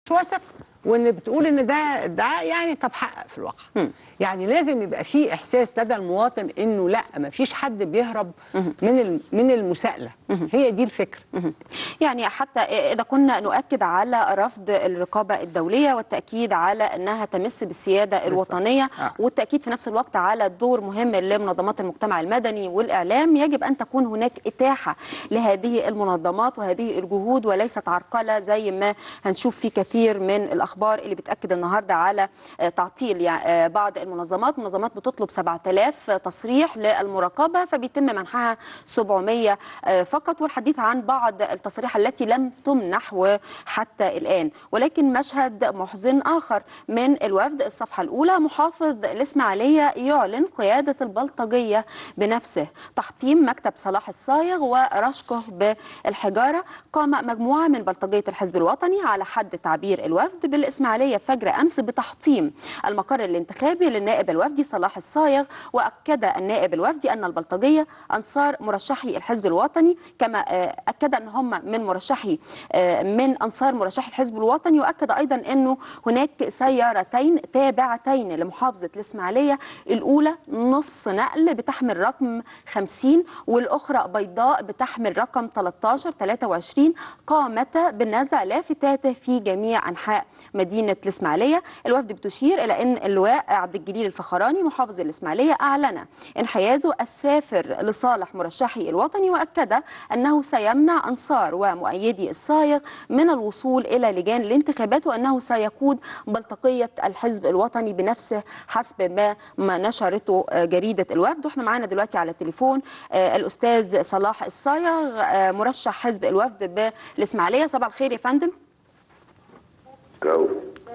واثق وان بتقول ان ده ادعاء يعني طب حقق في الواقع يعني لازم يبقى في احساس لدى المواطن انه لا ما فيش حد بيهرب من ال- من المساءله هي دي الفكره يعني حتى إذا كنا نؤكد على رفض الرقابة الدولية والتأكيد على أنها تمس بالسيادة الوطنية آه. والتأكيد في نفس الوقت على دور مهم لمنظمات المجتمع المدني والإعلام يجب أن تكون هناك إتاحة لهذه المنظمات وهذه الجهود وليست عرقلة زي ما هنشوف في كثير من الأخبار اللي بتأكد النهاردة على آه، تعطيل يعني آه، بعض المنظمات منظمات بتطلب 7000 تصريح للمراقبة فبيتم منحها 700 آه، فقط والحديث عن بعض التصريح التي لم تمنح وحتى الآن ولكن مشهد محزن آخر من الوفد الصفحة الأولى محافظ الإسماعيلية يعلن قيادة البلطجية بنفسه تحطيم مكتب صلاح الصايغ ورشقه بالحجارة قام مجموعة من بلطجية الحزب الوطني على حد تعبير الوفد بالإسماعيلية فجر أمس بتحطيم المقر الانتخابي للنائب الوفدي صلاح الصايغ وأكد النائب الوفدي أن البلطجية أنصار مرشحي الحزب الوطني كما آه، أكد أن هم من مرشحي آه، من أنصار مرشحي الحزب الوطني وأكد أيضا أنه هناك سيارتين تابعتين لمحافظة الإسماعيلية الأولى نص نقل بتحمل رقم 50 والأخرى بيضاء بتحمل رقم 13 23 قامتا بنزع لافتات في جميع أنحاء مدينة الإسماعيلية الوفد بتشير إلى أن اللواء عبد الجليل الفخراني محافظ الإسماعيلية أعلن انحيازه السافر لصالح مرشحي الوطني وأكد أنه سيمنع أنصار ومؤيدي الصايغ من الوصول إلى لجان الانتخابات وأنه سيقود بلطقية الحزب الوطني بنفسه حسب ما ما نشرته آه، جريدة الوفد واحنا معانا دلوقتي على التليفون آه، الأستاذ صلاح الصايغ آه، مرشح حزب الوفد بالإسماعيلية صباح الخير يا فندم أو.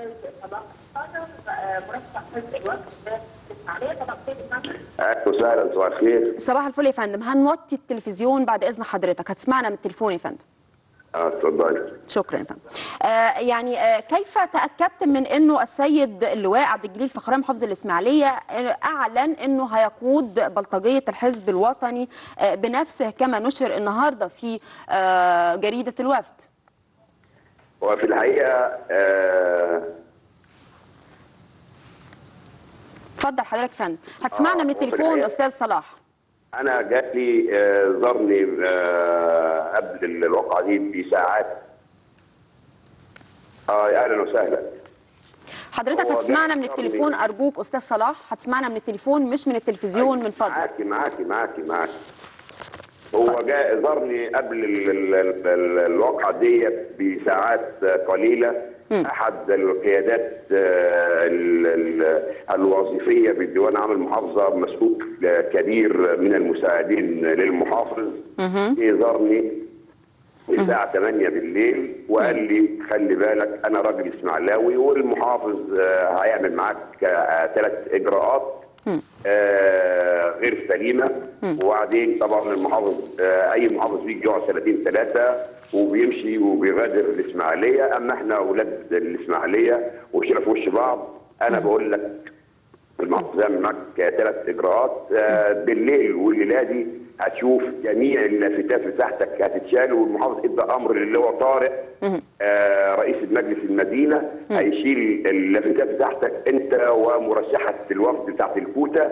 اهلا وسهلا صباح الخير صباح الفل يا فندم هنوطي التلفزيون بعد إذن حضرتك هتسمعنا من التليفون يا فندم اه اتفضلي شكرا يا فندم آه يعني آه كيف تاكدت من انه السيد اللواء عبد الجليل فخران محافظ الاسماعيليه آه، اعلن انه هيقود بلطجيه الحزب الوطني آه بنفسه كما نشر النهارده في آه جريده الوفد وفي الحقيقه آه اتفضل حضرتك يا فندم هتسمعنا آه، من وفي التليفون الحقيقة- استاذ صلاح انا جاتلي آه زارني آه قبل الواقعه دي بساعات اه اهلا وسهلا حضرتك هو هتسمعنا ده من يفكرني. التليفون ارجوك استاذ صلاح هتسمعنا من التليفون مش من التلفزيون من فضلك معاكي معاكي معاكي معاكي هو جاء زارني قبل ال ال ال ال الواقعه دي بساعات قليله احد القيادات آه، ال- ال- الوظيفيه بالديوان عام المحافظه مسؤول كبير من المساعدين للمحافظ جه زارني الساعة 8 بالليل وقال لي خلي بالك أنا راجل إسماعيلاوي والمحافظ آه، هيعمل معاك ثلاث إجراءات آه، غير سليمة وبعدين طبعا المحافظ آه، أي محافظ بيجي يقعد سنتين ثلاثة وبيمشي وبيغادر الإسماعيلية أما إحنا أولاد الإسماعيلية وشنا في وش بعض أنا بقول لك المحافظ هيعمل معاك ثلاث اجراءات آه، بالليل والليله دي هتشوف جميع اللافتات بتاعتك هتتشال والمحافظ ادى امر للواء طارق آه، رئيس مجلس المدينه هيشيل اللافتات بتاعتك انت ومرشحه الوفد بتاعت الكوتا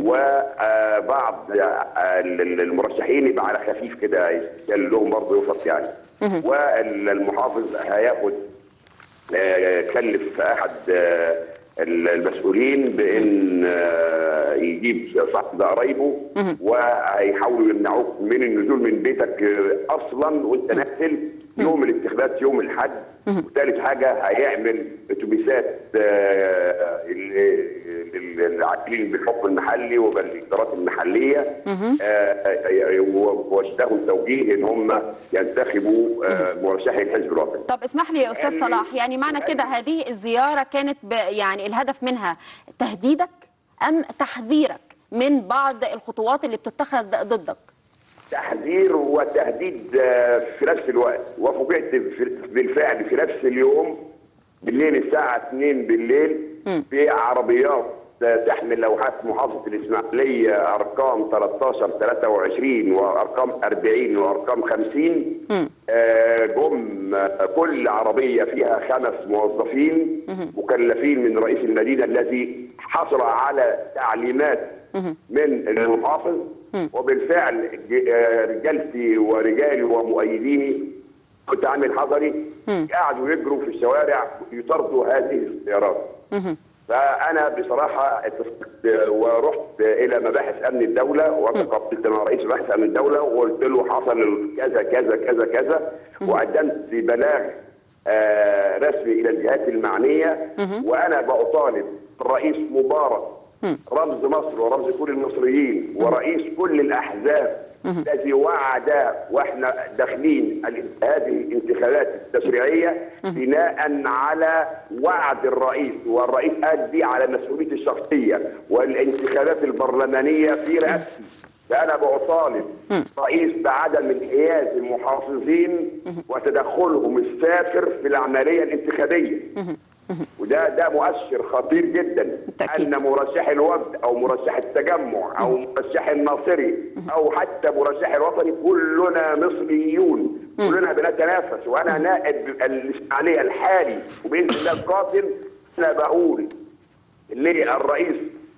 وبعض المرشحين يبقى على خفيف كده يشال لهم برضه يفط يعني والمحافظ هياخد آه، كلف احد آه، المسؤولين بان آه، يجيب صاحب قرايبه وهيحاولوا يمنعوك من النزول من بيتك آه، اصلا وانت نازل يوم الانتخابات يوم الاحد وثالث حاجه هيعمل اتوبيسات آه، ال- ال- العاملين بالحكم المحلي وبالادارات المحليه آه، آه، واشتهوا توجيه ان هم ينتخبوا آه، مرشحي الحزب الوطني طب اسمح لي يا استاذ قال لي- صلاح يعني معنى قال كده لي- هذه الزياره كانت ب يعني الهدف منها تهديدك ام تحذيرك من بعض الخطوات اللي بتتخذ ضدك تحذير وتهديد آه، في نفس الوقت وفوجئت في- بالفعل في نفس اليوم بالليل الساعة 2 بالليل بعربيات آه، تحمل لوحات محافظة الإسماعيلية أرقام 13 23 وأرقام 40 وأرقام 50 آه، جم آه، كل عربيه فيها خمس موظفين مكلفين من رئيس المدينه الذي حصل على تعليمات من المحافظ وبالفعل ج- آه، رجالتي ورجالي ومؤيديه كنت عامل حضري قعدوا يجروا في الشوارع يطاردوا هذه السيارات فانا بصراحه اتفقت ورحت الى مباحث امن الدوله وتقابلت مع رئيس مباحث امن الدوله وقلت له حصل كذا كذا كذا كذا وقدمت بلاغ آه، رسمي الى الجهات المعنيه وانا بطالب الرئيس مبارك رمز مصر ورمز كل المصريين ورئيس كل الاحزاب الذي وعد واحنا داخلين ال- هذه الانتخابات التشريعيه بناء على وعد الرئيس والرئيس ادي على مسؤوليتي الشخصيه والانتخابات البرلمانيه في رئاستي فانا بطالب رئيس بعدم انحياز المحافظين وتدخلهم السافر في العمليه الانتخابيه وده ده مؤشر خطير جدا بالتأكيد. ان مرشح الوفد او مرشح التجمع او مرشح الناصري او حتى مرشح الوطني كلنا مصريون كلنا بنتنافس وانا نائب الاسماعيليه الحالي وباذن الله القادم انا بقول للرئيس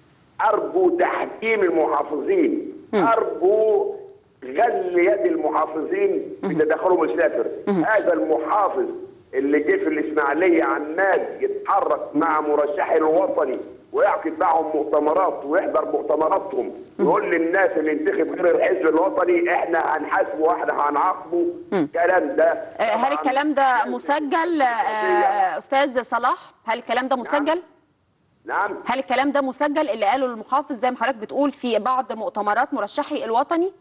ارجو تحكيم المحافظين ارجو غل يد المحافظين بتدخلهم السافر هذا المحافظ اللي جه في الاسماعيليه عمال يتحرك مع مرشحي الوطني ويعقد معهم مؤتمرات ويحضر مؤتمراتهم ويقول للناس اللي ينتخب غير الحزب الوطني احنا هنحاسبه واحنا هنعاقبه الكلام ده آه، هل طبعاً الكلام ده مسجل آه، آه، استاذ صلاح هل الكلام ده مسجل نعم هل الكلام ده مسجل اللي قاله المحافظ زي ما حضرتك بتقول في بعض مؤتمرات مرشحي الوطني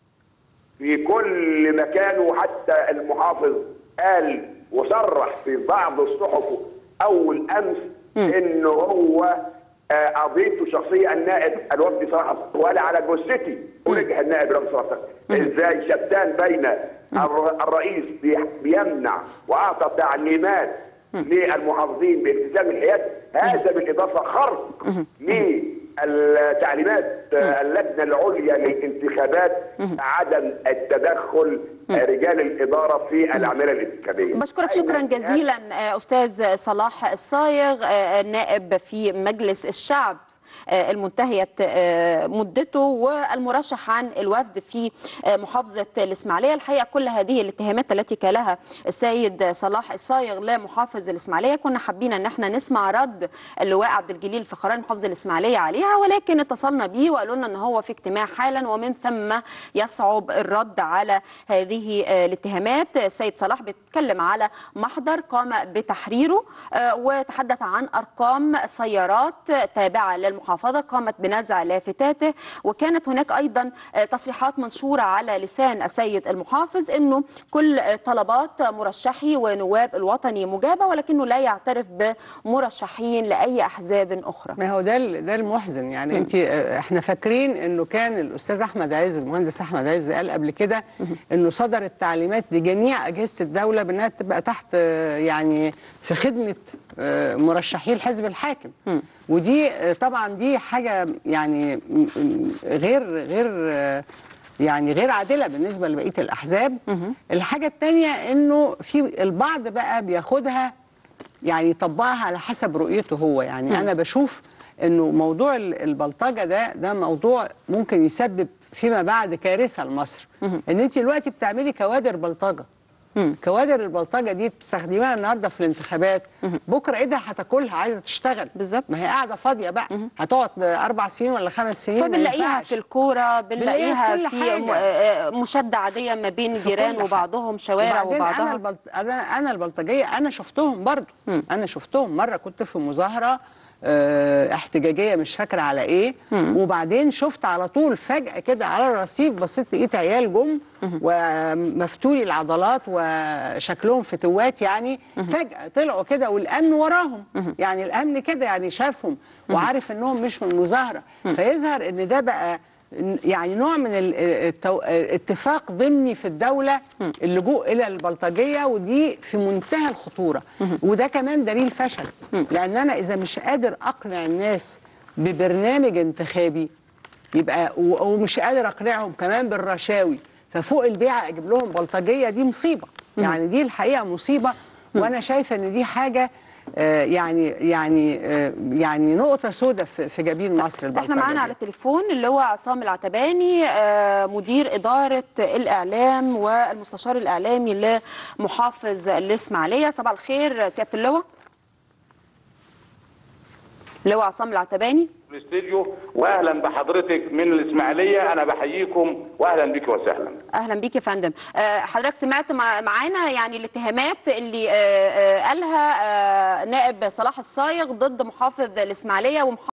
في كل مكان وحتى المحافظ قال وصرح في بعض الصحف اول امس ان هو آه، قضيته شخصيه النائب الوفدي صلاح الطوالي على جثتي ورجع النائب الوفدي صلاح الطوالي. ازاي شتان بين الر- الرئيس بي- بيمنع واعطى تعليمات للمحافظين بالتزام الحياد هذا بالاضافه خرق للتعليمات آه، اللجنه العليا للانتخابات عدم التدخل آه، رجال الاداره في الاعمال الانتخابيه بشكرك شكرا أين- جزيلا آه، استاذ صلاح الصايغ آه، النائب في مجلس الشعب آه، المنتهية آه، مدته والمرشح عن الوفد في آه، محافظة الإسماعيلية الحقيقة كل هذه الاتهامات التي كالها السيد صلاح الصايغ لمحافظ الإسماعيلية كنا حابين أن احنا نسمع رد اللواء عبد الجليل فخران محافظ الإسماعيلية عليها ولكن اتصلنا بيه وقالوا لنا أن هو في اجتماع حالا ومن ثم يصعب الرد على هذه آه، الاتهامات السيد صلاح بيتكلم على محضر قام بتحريره آه، وتحدث عن أرقام سيارات تابعة للمحافظة قامت بنزع لافتاته وكانت هناك أيضا آه، تصريحات منشورة على لسان السيد المحافظ أنه كل آه، طلبات مرشحي ونواب الوطني مجابة ولكنه لا يعترف بمرشحين لأي أحزاب أخرى ما هو ده ال- ده المحزن يعني انت آه، احنا فاكرين انه كان الاستاذ احمد عز المهندس احمد عز قال قبل كده انه صدرت تعليمات لجميع اجهزه الدوله بانها تبقى تحت آه، يعني في خدمه آه، مرشحي الحزب الحاكم ودي آه، طبعا دي حاجه يعني م- م- غير غير آه، يعني غير عادله بالنسبه لبقيه الاحزاب الحاجه الثانيه انه في البعض بقى بياخدها يعني يطبقها على حسب رؤيته هو يعني انا بشوف انه موضوع ال- البلطجه ده ده موضوع ممكن يسبب فيما بعد كارثه لمصر ان انت دلوقتي بتعملي كوادر بلطجه كوادر البلطجه دي بتستخدميها النهارده في الانتخابات بكره ايه ده هتاكلها عايزه تشتغل بالظبط. ما هي قاعده فاضيه بقى هتقعد اربع سنين ولا خمس سنين ما فبنلاقيها ينفعش. في الكوره بنلاقيها بنلاقيها في في كل م- حاجة. آه، مشاده عاديه ما بين في جيران كل حاجة. وبعضهم شوارع وبعدين انا وبعضها البلط... انا انا البلطجيه انا شفتهم برضو انا شفتهم مره كنت في مظاهره آه، احتجاجيه مش فاكره على ايه وبعدين شفت على طول فجاه كده على الرصيف بصيت لقيت عيال جم ومفتولي العضلات وشكلهم فتوات يعني فجاه طلعوا كده والامن وراهم يعني الامن كده يعني شافهم وعارف انهم مش من مظاهره فيظهر ان ده بقى يعني نوع من ال- التو... اتفاق ضمني في الدولة اللجوء إلى البلطجية ودي في منتهى الخطورة وده كمان دليل فشل لأن أنا إذا مش قادر أقنع الناس ببرنامج انتخابي يبقى و- ومش قادر أقنعهم كمان بالرشاوي ففوق البيعة أجيب لهم بلطجية دي مصيبة يعني دي الحقيقه مصيبه وانا شايفه ان دي حاجه آه، يعني يعني آه، يعني نقطه سوداء في في جبين مصر احنا البلطجة معانا دي. على التليفون اللي هو عصام العتباني آه، مدير إدارة الإعلام والمستشار الإعلامي لمحافظ الإسماعيلية صباح الخير سيادة اللواء اللواء عصام العتباني الاستديو واهلا بحضرتك من الاسماعيليه انا بحييكم واهلا بك وسهلا اهلا بيك يا فندم آه، حضرتك سمعت مع- معانا يعني الاتهامات اللي آه، آه، قالها آه، نائب صلاح الصايغ ضد محافظ الاسماعيليه ومحافظ